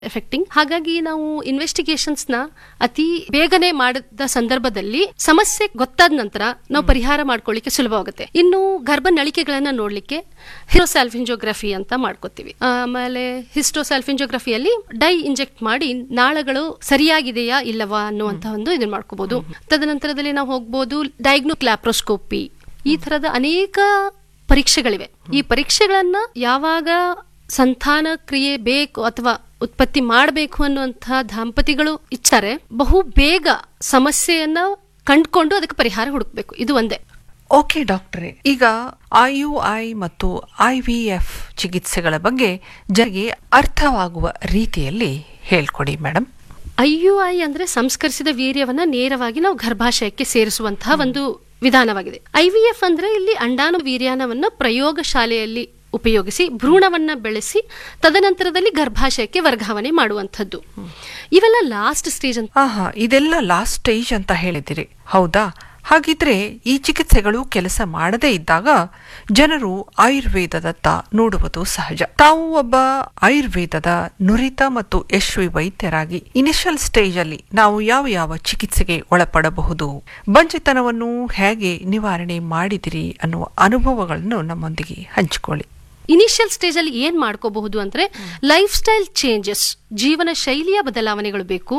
Affecting ಹಾಗಾಗಿ ನಾವು investigations ನ ಅತಿ ಬೇಗನೆ ಮಾಡಿದ ಸಂದರ್ಭದಲ್ಲಿ ಸಮಸ್ಯೆ ಗೊತ್ತಾದ ನಂತರ ನಾವು ಪರಿಹಾರ ಮಾಡ್ಕೊಳ್ಳಿಕ್ಕೆ ಸುಲಭವಾಗುತ್ತೆ ಇನ್ನು ಗರ್ಭ ನಳಿಕೆಗಳನ್ನ ನೋಡ್ಲಿಕ್ಕೆ ಹಿರೋಸ್ಯಾಲ್ಫಿಂಜೋಗ್ರಫಿ ಅಂತ ಮಾಡ್ಕೋತೀವಿ ಆಮೇಲೆ ಹಿಸ್ಟೋಸ್ಯಾಲ್ಫಿಂಜೋಗ್ರಫಿಯಲ್ಲಿ ಡೈ ಇಂಜೆಕ್ಟ್ ಮಾಡಿ ನಾಳಗಳು ಸರಿಯಾಗಿದೆಯಾ ಇಲ್ಲವಾ ಅನ್ನುವಂತ ಒಂದು ಇದನ್ನ ಮಾಡ್ಕೋಬಹುದು ತದನಂತರದಲ್ಲಿ ನಾವು ಹೋಗ್ಬೋದು ಡಯಾಗ್ನೋಕ್ ಲ್ಯಾಪ್ರೋಸ್ಕೋಪಿ ಈ ತರದ ಅನೇಕ ಪರೀಕ್ಷೆಗಳಿವೆ ಈ ಪರೀಕ್ಷೆಗಳನ್ನ ಯಾವಾಗ ಸಂತಾನ ಕ್ರಿಯೆ ಬೇಕು ಅಥವಾ ಉತ್ಪತ್ತಿ ಮಾಡಬೇಕು ಅನ್ನುವಂತಹ ದಂಪತಿಗಳು ಇಚ್ಛಾರೆ ಬಹು ಬೇಗ ಸಮಸ್ಯೆಯನ್ನ ಕಂಡ್ಕೊಂಡು ಅದಕ್ಕೆ ಪರಿಹಾರ ಹುಡುಕ್ಬೇಕು ಇದು ಒಂದೇ ಓಕೆ ಡಾಕ್ಟ್ರೆ ಈಗ ಐ ಯು ಐ ಮತ್ತು ಐ ವಿ ಎಫ್ ಚಿಕಿತ್ಸೆಗಳ ಬಗ್ಗೆ ಜನರಿಗೆ ಅರ್ಥವಾಗುವ ರೀತಿಯಲ್ಲಿ ಹೇಳ್ಕೊಡಿ ಮೇಡಮ್ ಐ ಯು ಐ ಅಂದ್ರೆ ಸಂಸ್ಕರಿಸಿದ ವೀರ್ಯವನ್ನ ನೇರವಾಗಿ ನಾವು ಗರ್ಭಾಶಯಕ್ಕೆ ಸೇರಿಸುವಂತಹ ಒಂದು ವಿಧಾನವಾಗಿದೆ ಐ ವಿ ಎಫ್ ಅಂದ್ರೆ ಇಲ್ಲಿ ಅಂಡಾಣು ವೀರ್ಯಾಣವನ್ನ ಪ್ರಯೋಗಶಾಲೆಯಲ್ಲಿ ಉಪಯೋಗಿಸಿ ಭ್ರೂಣವನ್ನ ಬೆಳೆಸಿ ತದನಂತರದಲ್ಲಿ ಗರ್ಭಾಶಯಕ್ಕೆ ವರ್ಗಾವಣೆ ಮಾಡುವಂಥದ್ದು ಇವೆಲ್ಲ ಲಾಸ್ಟ್ ಸ್ಟೇಜ್ ಅಂತ ಆಹಾ ಇದೆಲ್ಲ ಲಾಸ್ಟ್ ಸ್ಟೇಜ್ ಅಂತ ಹೇಳಿದಿರಿ ಹೌದಾ ಹಾಗಿದ್ರೆ ಈ ಚಿಕಿತ್ಸೆಗಳು ಕೆಲಸ ಮಾಡದೇ ಇದ್ದಾಗ ಜನರು ಆಯುರ್ವೇದದತ್ತ ನೋಡುವುದು ಸಹಜ ತಾವು ಒಬ್ಬ ಆಯುರ್ವೇದದ ನುರಿತ ಮತ್ತು ಯಶಸ್ವಿ ವೈದ್ಯರಾಗಿ ಇನಿಷಿಯಲ್ ಸ್ಟೇಜ್ ಅಲ್ಲಿ ನಾವು ಯಾವ ಯಾವ ಚಿಕಿತ್ಸೆಗೆ ಒಳಪಡಬಹುದು ಬಂಜೆತನವನ್ನು ಹೇಗೆ ನಿವಾರಣೆ ಮಾಡಿದಿರಿ ಅನ್ನುವ ಅನುಭವಗಳನ್ನು ನಮ್ಮೊಂದಿಗೆ ಹಂಚಿಕೊಳ್ಳಿ ಇನಿಷಿಯಲ್ ಸ್ಟೇಜ್ ಅಲ್ಲಿ ಏನ್ ಮಾಡ್ಕೋಬಹುದು ಅಂದ್ರೆ ಲೈಫ್ ಸ್ಟೈಲ್ ಚೇಂಜಸ್ ಜೀವನ ಶೈಲಿಯ ಬದಲಾವಣೆಗಳು ಬೇಕು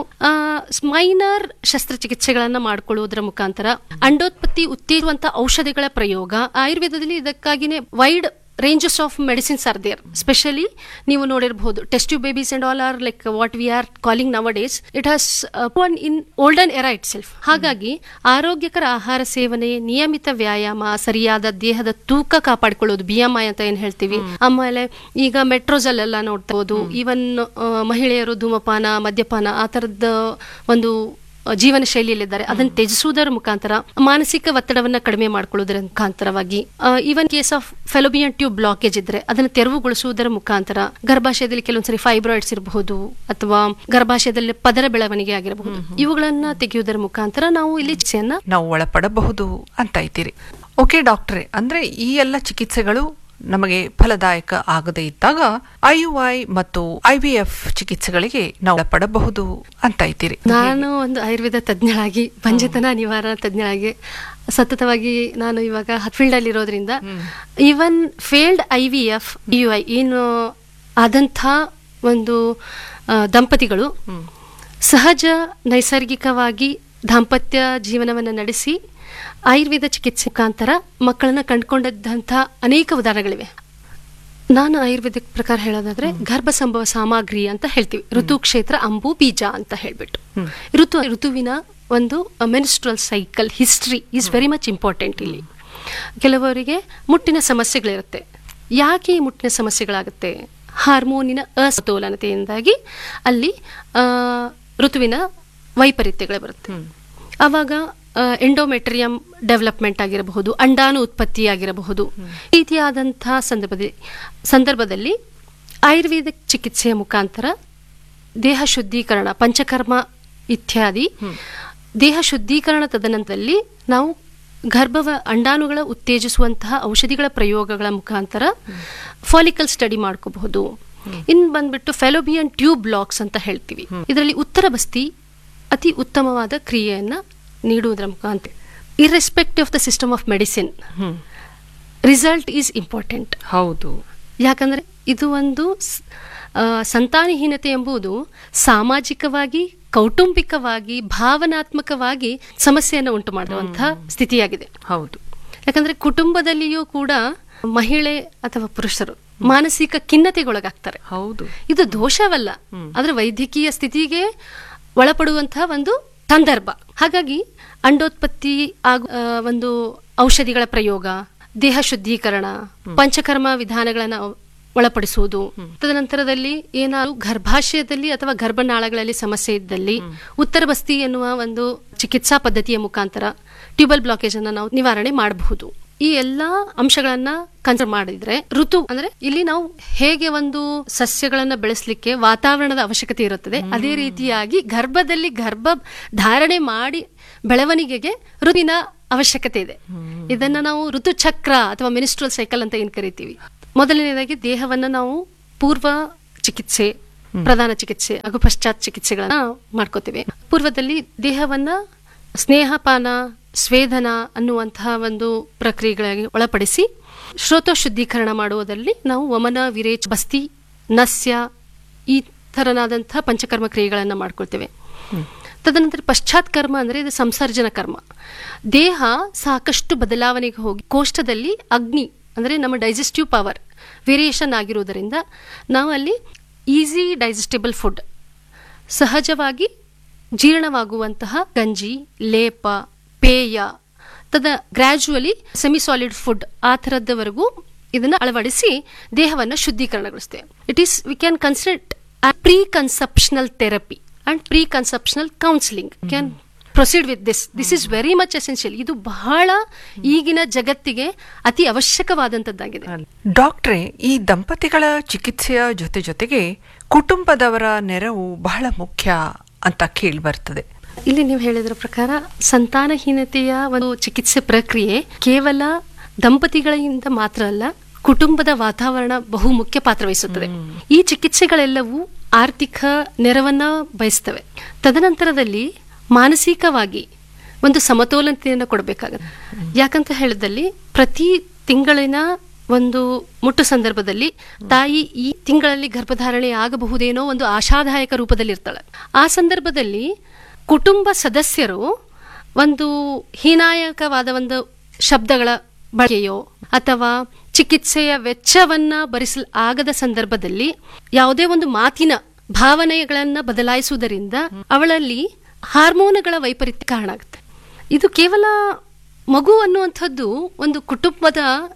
ಮೈನರ್ ಶಸ್ತ್ರಚಿಕಿತ್ಸೆಗಳನ್ನ ಮಾಡ್ಕೊಳ್ಳುವುದರ ಮುಖಾಂತರ ಅಂಡೋತ್ಪತ್ತಿ ಉತ್ತೇಜುವಂತ ಔಷಧಿಗಳ ಪ್ರಯೋಗ ಆಯುರ್ವೇದದಲ್ಲಿ ಇದಕ್ಕಾಗಿನೇ wide ranges of medicines are there specially ನೀವು ನೋಡಿರಬಹುದು test tube babies and all are like what we are calling nowadays it has one in olden era ಇಟ್ ಸೆಲ್ಫ್ ಹಾಗಾಗಿ ಆರೋಗ್ಯಕರ ಆಹಾರ ಸೇವನೆ ನಿಯಮಿತ ವ್ಯಾಯಾಮ ಸರಿಯಾದ ದೇಹದ ತೂಕ ಕಾಪಾಡಿಕೊಳ್ಳೋದು ಬಿ ಎಂ ಐ ಅಂತ ಏನ್ ಹೇಳ್ತೀವಿ ಆಮೇಲೆ ಈಗ ಮೆಟ್ರೋಸಲ್ ಎಲ್ಲ ನೋಡ್ತಾ ಹೋದು ಈವನ್ ಮಹಿಳೆಯರು ಧೂಮಪಾನ ಮದ್ಯಪಾನ ಆ ತರದ ಒಂದು ಜೀವನ ಶೈಲಿಯಲ್ಲಿದ್ದಾರೆ ಅದನ್ನು ತ್ಯಜಿಸುವುದರ ಮುಖಾಂತರ ಮಾನಸಿಕ ಒತ್ತಡವನ್ನ ಕಡಿಮೆ ಮಾಡ್ಕೊಳ್ಳೋದರ ಮುಖಾಂತರವಾಗಿ even case of fallopian tube blockage ಇದ್ರೆ ಅದನ್ನು ತೆರವುಗೊಳಿಸುವುದರ ಮುಖಾಂತರ ಗರ್ಭಾಶಯದಲ್ಲಿ ಕೆಲವೊಂದ್ಸರಿ ಫೈಬ್ರಾಯ್ಡ್ಸ್ ಇರಬಹುದು ಅಥವಾ ಗರ್ಭಾಶಯದಲ್ಲಿ ಪದರ ಬೆಳವಣಿಗೆ ಆಗಿರಬಹುದು ಇವುಗಳನ್ನ ತೆಗೆಯುವುದರ ಮುಖಾಂತರ ನಾವು ಇಲ್ಲಿ ಚಿಕಿತ್ಸೆಯನ್ನ ನಾವು ಒಳಪಡಬಹುದು ಅಂತ ಇದ್ದೀರಿ ಓಕೆ ಡಾಕ್ಟ್ರೆ ಅಂದ್ರೆ ಈ ಎಲ್ಲ ಚಿಕಿತ್ಸೆಗಳು ನಮಗೆ ಫಲದಾಯಕ ಆಗದೇ ಇದ್ದಾಗ ಐ ಯು ಐ ಮತ್ತು ಐ ವಿ ಎಫ್ ಚಿಕಿತ್ಸೆಗಳಿಗೆ ನಾವು ಒಳಪಡಬಹುದು ಅಂತ ಇದ್ದೀರಿ ನಾನು ಒಂದು ಆಯುರ್ವೇದ ತಜ್ಞಳಾಗಿ ಬಂಜೆತನ ನಿವಾರಣಾ ತಜ್ಞಳಾಗಿ ಸತತವಾಗಿ ನಾನು ಇವಾಗ ಫೀಲ್ಡ್ ಅಲ್ಲಿ ಇರೋದ್ರಿಂದ even failed I V F U I ಏನು ಆದಂಥ ಒಂದು ಆ, ದಂಪತಿಗಳು ಸಹಜ ನೈಸರ್ಗಿಕವಾಗಿ ದಾಂಪತ್ಯ ಜೀವನವನ್ನು ನಡೆಸಿ ಆಯುರ್ವೇದ ಚಿಕಿತ್ಸೆ ಮುಖಾಂತರ ಮಕ್ಕಳನ್ನ ಕಂಡುಕೊಂಡಂತಹ ಅನೇಕ ಉದಾಹರಣೆಗಳಿವೆ ನಾನು ಆಯುರ್ವೇದಿಕ್ ಪ್ರಕಾರ ಹೇಳೋದಾದ್ರೆ ಗರ್ಭ ಸಂಭವ ಸಾಮಗ್ರಿ ಅಂತ ಹೇಳ್ತೀವಿ ಋತು ಕ್ಷೇತ್ರ ಅಂಬು ಬೀಜ ಅಂತ ಹೇಳ್ಬಿಟ್ಟು ಋತು ಋತುವಿನ ಒಂದು menstrual cycle history is very much important ಇಲ್ಲಿ ಕೆಲವರಿಗೆ ಮುಟ್ಟಿನ ಸಮಸ್ಯೆಗಳಿರುತ್ತೆ ಯಾಕೆ ಈ ಮುಟ್ಟಿನ ಸಮಸ್ಯೆಗಳಾಗುತ್ತೆ ಹಾರ್ಮೋನಿನ ಅಸಮತೋಲನತೆಯಿಂದಾಗಿ ಅಲ್ಲಿ ಆ, ಋತುವಿನ ವೈಪರೀತ್ಯಗಳು ಬರುತ್ತೆ ಆವಾಗ ಎಂಡೋಮೆಟ್ರಿಯಂ ಡೆವಲಪ್ಮೆಂಟ್ ಆಗಿರಬಹುದು ಅಂಡಾಣು ಉತ್ಪತ್ತಿ ಆಗಿರಬಹುದು ಈ ರೀತಿಯಾದಂತಹ ಸಂದರ್ಭದಲ್ಲಿ ಸಂದರ್ಭದಲ್ಲಿ ಆಯುರ್ವೇದಿಕ್ ಚಿಕಿತ್ಸೆಯ ಮುಖಾಂತರ ದೇಹ ಶುದ್ಧೀಕರಣ ಪಂಚಕರ್ಮ ಇತ್ಯಾದಿ ದೇಹ ಶುದ್ಧೀಕರಣ ತದನಂತರದಲ್ಲಿ ನಾವು ಗರ್ಭವ ಅಂಡಾಣುಗಳ ಉತ್ತೇಜಿಸುವಂತಹ ಔಷಧಿಗಳ ಪ್ರಯೋಗಗಳ ಮುಖಾಂತರ ಫಾಲಿಕಲ್ ಸ್ಟಡಿ ಮಾಡ್ಕೋಬಹುದು ಇನ್ ಬಂದ್ಬಿಟ್ಟು ಫೆಲೋಬಿಯನ್ ಟ್ಯೂಬ್ ಬ್ಲಾಕ್ಸ್ ಅಂತ ಹೇಳ್ತೀವಿ ಇದರಲ್ಲಿ ಉತ್ತರ ಬಸ್ತಿ ಅತಿ ಉತ್ತಮವಾದ ಕ್ರಿಯೆಯನ್ನ ನೀಡುವುದರ ಮುಖಾಂತರ irrespective of the system of medicine result is important ಹೌದು ಯಾಕಂದ್ರೆ ಇದು ಒಂದು ಸ್- ಆ, ಸಂತಾನಹೀನತೆ ಎಂಬುದು ಸಾಮಾಜಿಕವಾಗಿ ಕೌಟುಂಬಿಕವಾಗಿ ಭಾವನಾತ್ಮಕವಾಗಿ ಸಮಸ್ಯೆಯನ್ನು ಉಂಟು ಮಾಡುವಂತಹ ಸ್ಥಿತಿಯಾಗಿದೆ ಹೌದು ಯಾಕಂದ್ರೆ ಕುಟುಂಬದಲ್ಲಿಯೂ ಕೂಡ ಮಹಿಳೆ ಅಥವಾ ಪುರುಷರು ಮಾನಸಿಕ ಖಿನ್ನತೆಗೊಳಗಾಗ್ತಾರೆ ಹೌದು ಇದು ದೋಷವಲ್ಲ ಆದ್ರೆ ವೈದ್ಯಕೀಯ ಸ್ಥಿತಿಗೆ ಒಳಪಡುವಂತಹ ಒಂದು ಸಂದರ್ಭ ಹಾಗಾಗಿ ಅಂಡೋತ್ಪತ್ತಿ ಆಗು ಆ, ಒಂದು ಔಷಧಿಗಳ ಪ್ರಯೋಗ ದೇಹ ಶುದ್ಧೀಕರಣ ಪಂಚಕರ್ಮ ವಿಧಾನಗಳನ್ನ ಒಳಪಡಿಸುವುದು ತದನಂತರದಲ್ಲಿ ಏನಾದ್ರು ಗರ್ಭಾಶಯದಲ್ಲಿ ಅಥವಾ ಗರ್ಭನಾಳಗಳಲ್ಲಿ ಸಮಸ್ಯೆ ಇದ್ದಲ್ಲಿ ಉತ್ತರ ಬಸ್ತಿ ಎನ್ನುವ ಒಂದು ಚಿಕಿತ್ಸಾ ಪದ್ಧತಿಯ ಮುಖಾಂತರ ಟ್ಯೂಬಲ್ ಬ್ಲಾಕೇಜ್ ಅನ್ನ ನಾವು ನಿವಾರಣೆ ಮಾಡಬಹುದು ಈ ಎಲ್ಲಾ ಅಂಶಗಳನ್ನ ಕನ್ಸಿಡರ್ ಮಾಡಿದ್ರೆ ಋತು ಅಂದ್ರೆ ಇಲ್ಲಿ ನಾವು ಹೇಗೆ ಒಂದು ಸಸ್ಯಗಳನ್ನ ಬೆಳೆಸಲಿಕ್ಕೆ ವಾತಾವರಣದ ಅವಶ್ಯಕತೆ ಇರುತ್ತದೆ ಅದೇ ರೀತಿಯಾಗಿ ಗರ್ಭದಲ್ಲಿ ಗರ್ಭ ಧಾರಣೆ ಮಾಡಿ ಬೆಳವಣಿಗೆಗೆ ಋತುವಿನ ಅವಶ್ಯಕತೆ ಇದೆ ಇದನ್ನ ನಾವು ಋತುಚಕ್ರ ಅಥವಾ ಮಿನಿಸ್ಟ್ರಲ್ ಸೈಕಲ್ ಅಂತ ಏನ್ ಕರಿತೀವಿ ಮೊದಲನೇದಾಗಿ ದೇಹವನ್ನ ನಾವು ಪೂರ್ವ ಚಿಕಿತ್ಸೆ ಪ್ರಧಾನ ಚಿಕಿತ್ಸೆ ಹಾಗೂ ಪಶ್ಚಾತ್ ಚಿಕಿತ್ಸೆಗಳನ್ನ ಮಾಡ್ಕೋತೇವೆ ಪೂರ್ವದಲ್ಲಿ ದೇಹವನ್ನ ಸ್ನೇಹಪಾನ ಸ್ವೇದನ ಅನ್ನುವಂತಹ ಒಂದು ಪ್ರಕ್ರಿಯೆಗಳಿಗೆ ಒಳಪಡಿಸಿ ಶ್ರೋತ ಶುದ್ಧೀಕರಣ ಮಾಡುವುದರಲ್ಲಿ ನಾವು ವಮನ ವಿರೇಚ ಬಸ್ತಿ ನಸ್ಯ ಈ ಥರನಾದಂತಹ ಪಂಚಕರ್ಮ ಕ್ರಿಯೆಗಳನ್ನು ಮಾಡ್ಕೊಳ್ತೇವೆ ತದನಂತರ ಪಶ್ಚಾತ್ ಕರ್ಮ ಅಂದರೆ ಇದು ಸಂಸರ್ಜನ ಕರ್ಮ ದೇಹ ಸಾಕಷ್ಟು ಬದಲಾವಣೆಗೆ ಹೋಗಿ ಕೋಷ್ಠದಲ್ಲಿ ಅಗ್ನಿ ಅಂದರೆ ನಮ್ಮ ಡೈಜೆಸ್ಟಿವ್ ಪವರ್ ವೇರಿಯೇಷನ್ ಆಗಿರುವುದರಿಂದ ನಾವು ಅಲ್ಲಿ ಈಸಿ ಡೈಜೆಸ್ಟಿಬಲ್ ಫುಡ್ ಸಹಜವಾಗಿ ಜೀರ್ಣವಾಗುವಂತಹ ಗಂಜಿ ಲೇಪ ಪೇಯ ತದ ಗ್ರ್ಯಾಜುವಲಿ ಸೆಮಿ ಸಾಲಿಡ್ ಫುಡ್ ಆ ಥರದವರೆಗೂ ಇದನ್ನು ಅಳವಡಿಸಿ ದೇಹವನ್ನು ಶುದ್ಧೀಕರಣಗೊಳಿಸ್ತೇವೆ it is we can consider pre conceptional therapy and pre conceptional counselling can proceed with this this is very much essential ಇದು ಬಹಳ ಈಗಿನ ಜಗತ್ತಿಗೆ ಅತಿ ಅವಶ್ಯಕವಾದಂತದ್ದಾಗಿದೆ ಡಾಕ್ಟ್ರೆ ಈ ದಂಪತಿಗಳ ಚಿಕಿತ್ಸೆಯ ಜೊತೆ ಜೊತೆಗೆ ಕುಟುಂಬದವರ ನೆರವು ಬಹಳ ಮುಖ್ಯ ಅಂತ ಕೇಳಿ ಬರ್ತದೆ ಇಲ್ಲಿ ನೀವು ಹೇಳಿದ್ರ ಪ್ರಕಾರ ಸಂತಾನಹೀನತೆಯ ಒಂದು ಚಿಕಿತ್ಸೆ ಪ್ರಕ್ರಿಯೆ ಕೇವಲ ದಂಪತಿಗಳಿಂದ ಮಾತ್ರ ಅಲ್ಲ ಕುಟುಂಬದ ವಾತಾವರಣ ಬಹು ಮುಖ್ಯ ಪಾತ್ರ ವಹಿಸುತ್ತದೆ ಈ ಚಿಕಿತ್ಸೆಗಳೆಲ್ಲವೂ ಆರ್ಥಿಕ ನೆರವನ್ನ ಬಯಸ್ತವೆ ತದನಂತರದಲ್ಲಿ ಮಾನಸಿಕವಾಗಿ ಒಂದು ಸಮತೋಲನತೆಯನ್ನು ಕೊಡಬೇಕಾಗುತ್ತೆ ಯಾಕಂತ ಹೇಳಿದಲ್ಲಿ ಪ್ರತಿ ತಿಂಗಳಿನ ಒಂದು ಮುಟ್ಟು ಸಂದರ್ಭದಲ್ಲಿ ತಾಯಿ ಈ ತಿಂಗಳಲ್ಲಿ ಗರ್ಭಧಾರಣೆ ಆಗಬಹುದೇನೋ ಒಂದು ಆಶಾದಾಯಕ ರೂಪದಲ್ಲಿ ಇರ್ತಾಳೆ ಆ ಸಂದರ್ಭದಲ್ಲಿ ಕುಟುಂಬ ಸದಸ್ಯರು ಒಂದು ಹೀನಾಯಕವಾದ ಒಂದು ಶಬ್ದಗಳ ಬಳಕೆಯೋ ಅಥವಾ ಚಿಕಿತ್ಸೆಯ ವೆಚ್ಚವನ್ನ ಭರಿಸಲ್ ಆಗದ ಸಂದರ್ಭದಲ್ಲಿ ಯಾವುದೇ ಒಂದು ಮಾತಿನ ಭಾವನೆಗಳನ್ನ ಬದಲಾಯಿಸುವುದರಿಂದ ಅವಳಲ್ಲಿ ಹಾರ್ಮೋನುಗಳ ವೈಪರೀತ್ಯ ಕಾರಣ ಆಗುತ್ತೆ ಇದು ಕೇವಲ ಮಗು ಅನ್ನುವಂಥದ್ದು ಒಂದು ಕುಟುಂಬದ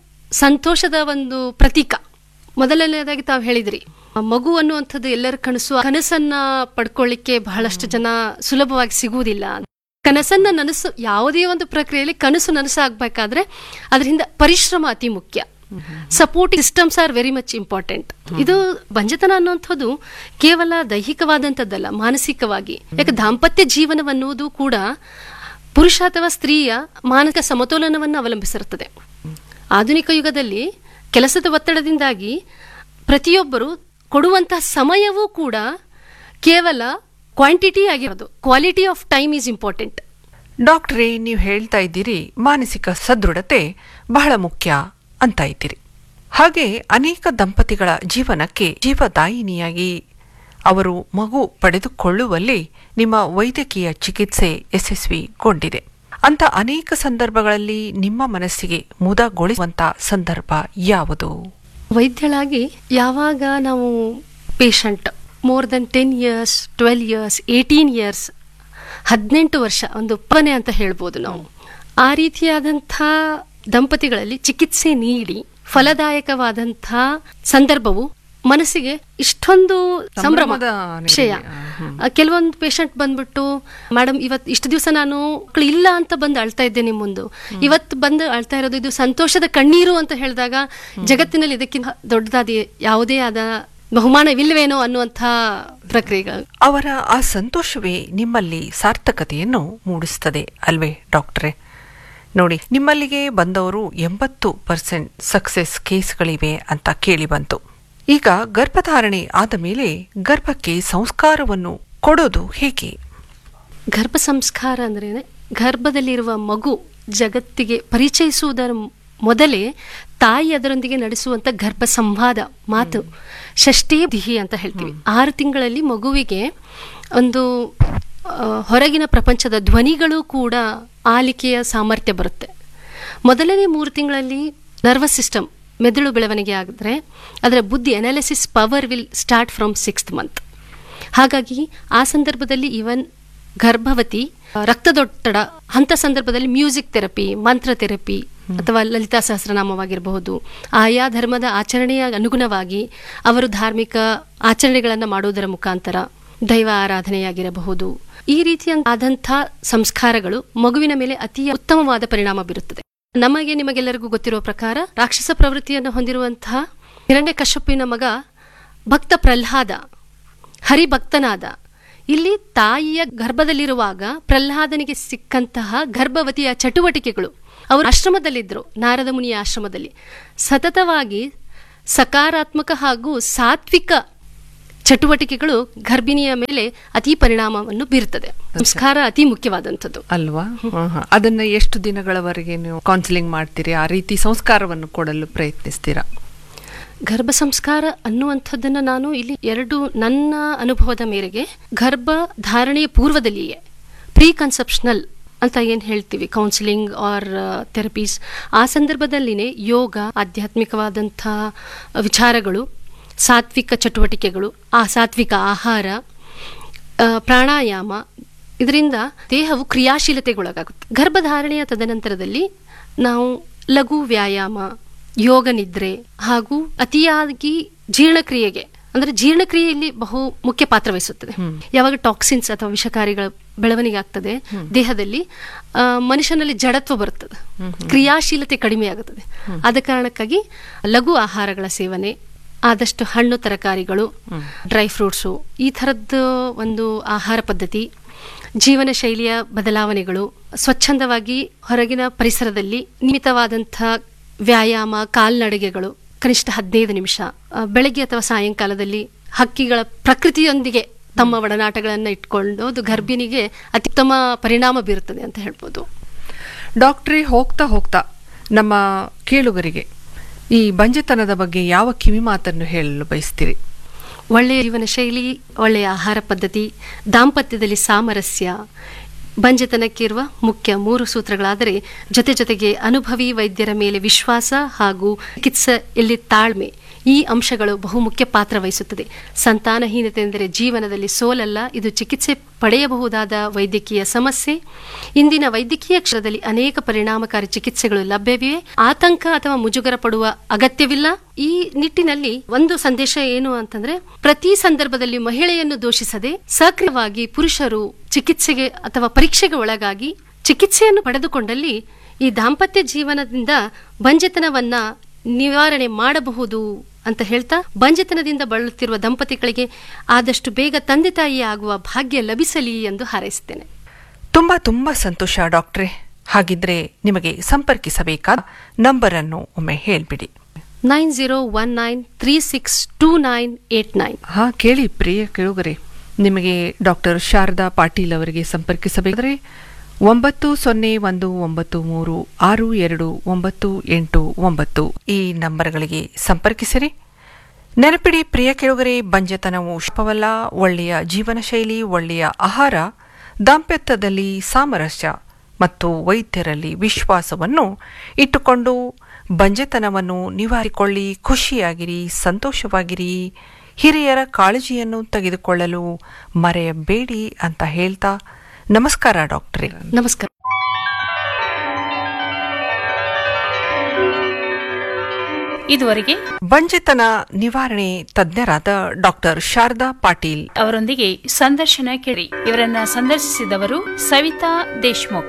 ಸಂತೋಷದ ಒಂದು ಪ್ರತೀಕ ಮೊದಲನೇದಾಗಿ ತಾವು ಹೇಳಿದ್ರಿ ಆ ಮಗು ಅನ್ನುವಂಥದ್ದು ಎಲ್ಲರ ಕನಸು ಆ ಕನಸನ್ನ ಪಡ್ಕೊಳ್ಳಿಕ್ಕೆ ಬಹಳಷ್ಟು ಜನ ಸುಲಭವಾಗಿ ಸಿಗುವುದಿಲ್ಲ ಕನಸನ್ನ ನನಸು ಯಾವುದೇ ಒಂದು ಪ್ರಕ್ರಿಯೆಯಲ್ಲಿ ಕನಸು ನನಸು ಆಗ್ಬೇಕಾದ್ರೆ ಅದರಿಂದ ಪರಿಶ್ರಮ ಅತಿ ಮುಖ್ಯ support systems are very much important ಇದು ಬಂಜತನ ಅನ್ನುವಂಥದ್ದು ಕೇವಲ ದೈಹಿಕವಾದಂಥದ್ದಲ್ಲ ಮಾನಸಿಕವಾಗಿ ಯಾಕೆ ದಾಂಪತ್ಯ ಜೀವನವನ್ನುವುದು ಕೂಡ ಪುರುಷ ಅಥವಾ ಸ್ತ್ರೀಯ ಮಾನಸಿಕ ಸಮತೋಲನವನ್ನು ಅವಲಂಬಿಸಿರುತ್ತದೆ ಆಧುನಿಕ ಯುಗದಲ್ಲಿ ಕೆಲಸದ ಒತ್ತಡದಿಂದಾಗಿ ಪ್ರತಿಯೊಬ್ಬರು ಕೊಡುವಂತಹ ಸಮಯವೂ ಕೂಡ ಕೇವಲ ಕ್ವಾಂಟಿಟಿ ಆಗಿರೋದು quality of time is important ಡಾಕ್ಟ್ರೇ ನೀವು ಹೇಳ್ತಾ ಇದ್ದೀರಿ ಮಾನಸಿಕ ಸದೃಢತೆ ಬಹಳ ಮುಖ್ಯ ಅಂತ ಇದ್ದೀರಿ ಹಾಗೆ ಅನೇಕ ದಂಪತಿಗಳ ಜೀವನಕ್ಕೆ ಜೀವದಾಯಿನಿಯಾಗಿ ಅವರು ಮಗು ಪಡೆದುಕೊಳ್ಳುವಲ್ಲಿ ನಿಮ್ಮ ವೈದ್ಯಕೀಯ ಚಿಕಿತ್ಸೆ ಯಶಸ್ವಿಗೊಂಡಿದೆ ಅಂತ ಅನೇಕ ಸಂದರ್ಭಗಳಲ್ಲಿ ನಿಮ್ಮ ಮನಸ್ಸಿಗೆ ಮುದಗೊಳಿಸುವಂತ ಸಂದರ್ಭ ಯಾವುದು ವೈದ್ಯಳಾಗಿ ಯಾವಾಗ ನಾವು patient more than ten years twelve years eighteen years ಹದಿನೆಂಟು ವರ್ಷ ಒಂದು ಪನೆ ಅಂತ ಹೇಳ್ಬೋದು ನಾವು ಆ ರೀತಿಯಾದಂಥ ದಂಪತಿಗಳಲ್ಲಿ ಚಿಕಿತ್ಸೆ ನೀಡಿ ಫಲದಾಯಕವಾದಂಥ ಸಂದರ್ಭವು ಮನಸ್ಸಿಗೆ ಇಷ್ಟೊಂದು ಸಂಭ್ರಮ ಸಂಭ್ರಮದ ವಿಷಯ ಆ, ಕೆಲವೊಂದು ಪೇಷಂಟ್ ಬಂದ್ಬಿಟ್ಟು ಮೇಡಮ್ ಇವತ್ತು ಇಷ್ಟು ದಿವಸ ನಾನು ಮಕ್ಳು ಇಲ್ಲ ಅಂತ ಬಂದು ಅಳ್ತಾ ಇದ್ದೆ ನಿಮ್ಮ ಮುಂದೆ ಇವತ್ತು ಬಂದು ಅಳ್ತಾ ಇರೋದು ಇದು ಸಂತೋಷದ ಕಣ್ಣೀರು ಅಂತ ಹೇಳಿದಾಗ ಜಗತ್ತಿನಲ್ಲಿ ಇದಕ್ಕಿಂತ ದೊಡ್ಡದಾದ ಯಾವುದೇ ಆದ ಬಹುಮಾನವಿಲ್ಲವೇನೋ ಅನ್ನುವಂಥ ಪ್ರಕ್ರಿಯೆಗಳು ಅವರ ಆ ಸಂತೋಷವೇ ನಿಮ್ಮಲ್ಲಿ ಸಾರ್ಥಕತೆಯನ್ನು ಮೂಡಿಸ್ತದೆ ಅಲ್ವೇ ಡಾಕ್ಟ್ರೇ ನೋಡಿ ನಿಮ್ಮಲ್ಲಿಗೆ ಬಂದವರು ಎಂಬತ್ತು ಪರ್ಸೆಂಟ್ ಸಕ್ಸೆಸ್ ಕೇಸ್ಗಳಿವೆ ಅಂತ ಕೇಳಿ ಬಂತು ಈಗ ಗರ್ಭಧಾರಣೆ ಆದ ಮೇಲೆ ಗರ್ಭಕ್ಕೆ ಸಂಸ್ಕಾರವನ್ನು ಕೊಡೋದು ಹೇಗೆ ಗರ್ಭ ಸಂಸ್ಕಾರ ಅಂದ್ರೆ ಗರ್ಭದಲ್ಲಿರುವ ಮಗು ಜಗತ್ತಿಗೆ ಪರಿಚಯಿಸುವುದರ ಮೊದಲೇ ತಾಯಿ ಅದರೊಂದಿಗೆ ನಡೆಸುವಂತ ಗರ್ಭ ಸಂವಾದ ಮಾತು ಷಷ್ಠಿ ದಿಹಿ ಅಂತ ಹೇಳ್ತೀವಿ ಆರು ತಿಂಗಳಲ್ಲಿ ಮಗುವಿಗೆ ಒಂದು ಆ, ಹೊರಗಿನ ಪ್ರಪಂಚದ ಧ್ವನಿಗಳು ಕೂಡ ಆಲಿಕೆಯ ಸಾಮರ್ಥ್ಯ ಬರುತ್ತೆ ಮೊದಲನೇ ಮೂರು ತಿಂಗಳಲ್ಲಿ ನರ್ವಸ್ ಸಿಸ್ಟಮ್ ಮೆದುಳು ಬೆಳವಣಿಗೆ ಆಗಿದ್ರೆ ಅದರ ಬುದ್ಧಿ analysis power will start from sixth month ಹಾಗಾಗಿ ಆ ಸಂದರ್ಭದಲ್ಲಿ ಇವನ್ ಗರ್ಭವತಿ ಆ, ರಕ್ತದೊತ್ತಡ ಅಂತ ಸಂದರ್ಭದಲ್ಲಿ ಮ್ಯೂಸಿಕ್ ಥೆರಪಿ ಮಂತ್ರ ಥೆರಪಿ ಅಥವಾ ಲಲಿತಾ ಸಹಸ್ರನಾಮವಾಗಿರಬಹುದು ಆಯಾ ಧರ್ಮದ ಆಚರಣೆಯ ಅನುಗುಣವಾಗಿ ಅವರು ಧಾರ್ಮಿಕ ಆಚರಣೆಗಳನ್ನು ಮಾಡುವುದರ ಮುಖಾಂತರ ದೈವ ಆರಾಧನೆಯಾಗಿರಬಹುದು ಈ ರೀತಿಯ ಆದಂಥ ಸಂಸ್ಕಾರಗಳು ಮಗುವಿನ ಮೇಲೆ ಅತಿ ಉತ್ತಮವಾದ ಪರಿಣಾಮ ಬೀರುತ್ತದೆ ನಮಗೆ ನಿಮಗೆಲ್ಲರಿಗೂ ಗೊತ್ತಿರುವ ಪ್ರಕಾರ ರಾಕ್ಷಸ ಪ್ರವೃತ್ತಿಯನ್ನು ಹೊಂದಿರುವಂತಹ ಹಿರಣ್ಯ ಕಶ್ಯಪಿನ ಮಗ ಭಕ್ತ ಪ್ರಹ್ಲಾದ ಹರಿಭಕ್ತನಾದ ಇಲ್ಲಿ ತಾಯಿಯ ಗರ್ಭದಲ್ಲಿರುವಾಗ ಪ್ರಹ್ಲಾದನಿಗೆ ಸಿಕ್ಕಂತಹ ಗರ್ಭವತಿಯ ಚಟುವಟಿಕೆಗಳು ಅವರು ಆಶ್ರಮದಲ್ಲಿದ್ದರು ನಾರದ ಮುನಿಯ ಆಶ್ರಮದಲ್ಲಿ ಸತತವಾಗಿ ಸಕಾರಾತ್ಮಕ ಹಾಗೂ ಸಾತ್ವಿಕ ಚಟುವಟಿಕೆಗಳು ಗರ್ಭಿಣಿಯ ಮೇಲೆ ಅತಿ ಪರಿಣಾಮವನ್ನು ಬೀರುತ್ತದೆ ಸಂಸ್ಕಾರ ಅತಿ ಮುಖ್ಯವಾದಂಥದ್ದು ಅಲ್ವಾ ಆಹಾ. ಅದನ್ನ ಎಷ್ಟು ದಿನಗಳವರೆಗೆ ನೀವು ಕೌನ್ಸಿಲಿಂಗ್ ಮಾಡ್ತೀರಿ ಆ ರೀತಿ ಸಂಸ್ಕಾರವನ್ನು ಕೊಡಲು ಪ್ರಯತ್ನಿಸ್ತೀರಾ ಗರ್ಭ ಸಂಸ್ಕಾರ ಅನ್ನುವಂಥದ್ದನ್ನು ನಾನು ಇಲ್ಲಿ ಎರಡು ನನ್ನ ಅನುಭವದ ಮೇರೆಗೆ ಗರ್ಭ ಧಾರಣೆಯ ಪೂರ್ವದಲ್ಲಿಯೇ ಪ್ರೀ ಕನ್ಸೆಪ್ಷನಲ್ ಅಂತ ಏನು ಹೇಳ್ತೀವಿ ಕೌನ್ಸಿಲಿಂಗ್ ಆರ್ ಥೆರಪೀಸ್ ಆ ಸಂದರ್ಭದಲ್ಲಿನೇ ಯೋಗ ಆಧ್ಯಾತ್ಮಿಕವಾದಂಥ ವಿಚಾರಗಳು ಸಾತ್ವಿಕ ಚಟುವಟಿಕೆಗಳು ಆ ಸಾತ್ವಿಕ ಆಹಾರ ಆ, ಪ್ರಾಣಾಯಾಮ ಇದರಿಂದ ದೇಹವು ಕ್ರಿಯಾಶೀಲತೆಗೊಳಗಾಗುತ್ತೆ ಗರ್ಭಧಾರಣೆಯ ತದನಂತರದಲ್ಲಿ ನಾವು ಲಘು ವ್ಯಾಯಾಮ ಯೋಗ ನಿದ್ರೆ ಹಾಗೂ ಅತಿಯಾಗಿ ಜೀರ್ಣಕ್ರಿಯೆಗೆ ಅಂದ್ರೆ ಜೀರ್ಣಕ್ರಿಯೆಯಲ್ಲಿ ಬಹು ಮುಖ್ಯ ಪಾತ್ರ ವಹಿಸುತ್ತದೆ ಯಾವಾಗ ಟಾಕ್ಸಿನ್ಸ್ ಅಥವಾ ವಿಷಕಾರಿಗಳ ಬೆಳವಣಿಗೆ ಆಗ್ತದೆ ದೇಹದಲ್ಲಿ ಆ, ಮನುಷ್ಯನಲ್ಲಿ ಜಡತ್ವ ಬರುತ್ತದೆ ಕ್ರಿಯಾಶೀಲತೆ ಕಡಿಮೆ ಆಗುತ್ತದೆ ಆದ ಕಾರಣಕ್ಕಾಗಿ ಲಘು ಆಹಾರಗಳ ಸೇವನೆ ಆದಷ್ಟು ಹಣ್ಣು ತರಕಾರಿಗಳು ಡ್ರೈ ಫ್ರೂಟ್ಸು ಈ ಥರದ್ದು ಒಂದು ಆಹಾರ ಪದ್ಧತಿ ಜೀವನ ಶೈಲಿಯ ಬದಲಾವಣೆಗಳು ಸ್ವಚ್ಛಂದವಾಗಿ ಹೊರಗಿನ ಪರಿಸರದಲ್ಲಿ ನಿಯಮಿತವಾದಂಥ ವ್ಯಾಯಾಮ ಕಾಲ್ನಡಿಗೆಗಳು ಕನಿಷ್ಠ ಹದಿನೈದು ನಿಮಿಷ ಆ, ಬೆಳಗ್ಗೆ ಅಥವಾ ಸಾಯಂಕಾಲದಲ್ಲಿ ಹಕ್ಕಿಗಳ ಪ್ರಕೃತಿಯೊಂದಿಗೆ ತಮ್ಮ ಒಡನಾಟಗಳನ್ನು ಇಟ್ಕೊಂಡು ಅದು ಗರ್ಭಿಣಿಗೆ ಅತ್ಯುತ್ತಮ ಪರಿಣಾಮ ಬೀರುತ್ತದೆ ಅಂತ ಹೇಳ್ಬೋದು ಡಾಕ್ಟ್ರೇ ಹೋಗ್ತಾ ಹೋಗ್ತಾ ನಮ್ಮ ಕೇಳುಗರಿಗೆ ಈ ಬಂಜೆತನದ ಬಗ್ಗೆ ಯಾವ ಕಿವಿ ಮಾತನ್ನು ಹೇಳಲು ಬಯಸ್ತೀರಿ ಒಳ್ಳೆಯ ಜೀವನ ಶೈಲಿ ಒಳ್ಳೆಯ ಆಹಾರ ಪದ್ಧತಿ ದಾಂಪತ್ಯದಲ್ಲಿ ಸಾಮರಸ್ಯ ಬಂಜೆತನಕ್ಕಿರುವ ಮುಖ್ಯ ಮೂರು ಸೂತ್ರಗಳಾದರೆ ಜೊತೆ ಜೊತೆಗೆ ಅನುಭವಿ ವೈದ್ಯರ ಮೇಲೆ ವಿಶ್ವಾಸ ಹಾಗೂ ಚಿಕಿತ್ಸೆಯಲ್ಲಿ ತಾಳ್ಮೆ ಈ ಅಂಶಗಳು ಬಹುಮುಖ್ಯ ಪಾತ್ರ ವಹಿಸುತ್ತದೆ ಸಂತಾನಹೀನತೆ ಎಂದರೆ ಜೀವನದಲ್ಲಿ ಸೋಲಲ್ಲ ಇದು ಚಿಕಿತ್ಸೆ ಪಡೆಯಬಹುದಾದ ವೈದ್ಯಕೀಯ ಸಮಸ್ಯೆ ಇಂದಿನ ವೈದ್ಯಕೀಯ ಕ್ಷೇತ್ರದಲ್ಲಿ ಅನೇಕ ಪರಿಣಾಮಕಾರಿ ಚಿಕಿತ್ಸೆಗಳು ಲಭ್ಯವಿವೆ ಆತಂಕ ಅಥವಾ ಮುಜುಗರ ಪಡುವ ಅಗತ್ಯವಿಲ್ಲ ಈ ನಿಟ್ಟಿನಲ್ಲಿ ಒಂದು ಸಂದೇಶ ಏನು ಅಂತಂದ್ರೆ ಪ್ರತಿ ಸಂದರ್ಭದಲ್ಲಿ ಮಹಿಳೆಯನ್ನು ದೋಷಿಸದೆ ಸಕ್ರಿಯವಾಗಿ ಪುರುಷರು ಚಿಕಿತ್ಸೆಗೆ ಅಥವಾ ಪರೀಕ್ಷೆಗೆ ಒಳಗಾಗಿ ಚಿಕಿತ್ಸೆಯನ್ನು ಪಡೆದುಕೊಂಡಲ್ಲಿ ಈ ದಾಂಪತ್ಯ ಜೀವನದಿಂದ ಬಂಜೆತನವನ್ನ ನಿವಾರಣೆ ಮಾಡಬಹುದು ಅಂತ ಹೇಳ್ತಾ ಬಂಜೆತನದಿಂದ ಬಳಲುತ್ತಿರುವ ದಂಪತಿಗಳಿಗೆ ಆದಷ್ಟು ಬೇಗ ತಂದೆ ತಾಯಿ ಆಗುವ ಭಾಗ್ಯ ಲಭಿಸಲಿ ಎಂದು ಹಾರೈಸುತ್ತೇನೆ ತುಂಬಾ ತುಂಬಾ ಸಂತೋಷ ಡಾಕ್ಟ್ರೇ ಹಾಗಿದ್ರೆ ನಿಮಗೆ ಸಂಪರ್ಕಿಸಬೇಕಾದ ನಂಬರ್ ಅನ್ನು ಒಮ್ಮೆ ಹೇಳ್ಬಿಡಿ nine zero one nine three six two nine eight nine ಹಾ ಕೇಳಿ ಪ್ರಿಯ ಕೇಳುಗರೆ ನಿಮಗೆ ಡಾಕ್ಟರ್ ಶಾರದಾ ಪಾಟೀಲ್ ಅವರಿಗೆ ಸಂಪರ್ಕಿಸಬೇಕಾದರೆ ಒಂಬತ್ತು ಸೊನ್ನೆ ಒಂದು ಒಂಬತ್ತು ಮೂರು ಆರು ಎರಡು ಒಂಬತ್ತು ಎಂಟು ಒಂಬತ್ತು ಈ ನಂಬರ್ಗಳಿಗೆ ಸಂಪರ್ಕಿಸಿರಿ ನೆನಪಿಡಿ ಪ್ರಿಯ ಕೆಳಗರೆ ಬಂಜತನವು ಶುಭವಲ್ಲ ಒಳ್ಳೆಯ ಜೀವನ ಶೈಲಿ ಒಳ್ಳೆಯ ಆಹಾರ ದಾಂಪತ್ಯದಲ್ಲಿ ಸಾಮರಸ್ಯ ಮತ್ತು ವೈದ್ಯರಲ್ಲಿ ವಿಶ್ವಾಸವನ್ನು ಇಟ್ಟುಕೊಂಡು ಬಂಜೆತನವನ್ನು ನಿವಾರಿಕೊಳ್ಳಿ ಖುಷಿಯಾಗಿರಿ ಸಂತೋಷವಾಗಿರಿ ಹಿರಿಯರ ಕಾಳಜಿಯನ್ನು ತೆಗೆದುಕೊಳ್ಳಲು ಮರೆಯಬೇಡಿ ಅಂತ ಹೇಳ್ತಾ ನಮಸ್ಕಾರ ಡಾಕ್ಟ್ರೇ ನಮಸ್ಕಾರ ಇದುವರೆಗೆ ಬಂಜೆತನ ನಿವಾರಣೆ ತಜ್ಞರಾದ ಡಾಕ್ಟರ್ ಶಾರದಾ ಪಾಟೀಲ್ ಅವರೊಂದಿಗೆ ಸಂದರ್ಶನ ಕೇಳಿ ಇವರನ್ನ ಸಂದರ್ಶಿಸಿದವರು ಸವಿತಾ ದೇಶ್ಮುಖ್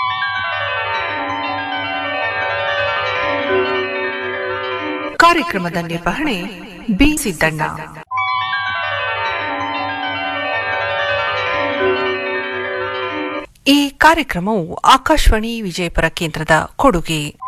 ಕಾರ್ಯಕ್ರಮದ ನಿರ್ವಹಣೆ ಬಿ ಸಿದ್ದಣ್ಣ ಈ ಕಾರ್ಯಕ್ರಮವು ಆಕಾಶವಾಣಿ ವಿಜಯಪುರ ಕೇಂದ್ರದ ಕೊಡುಗೆ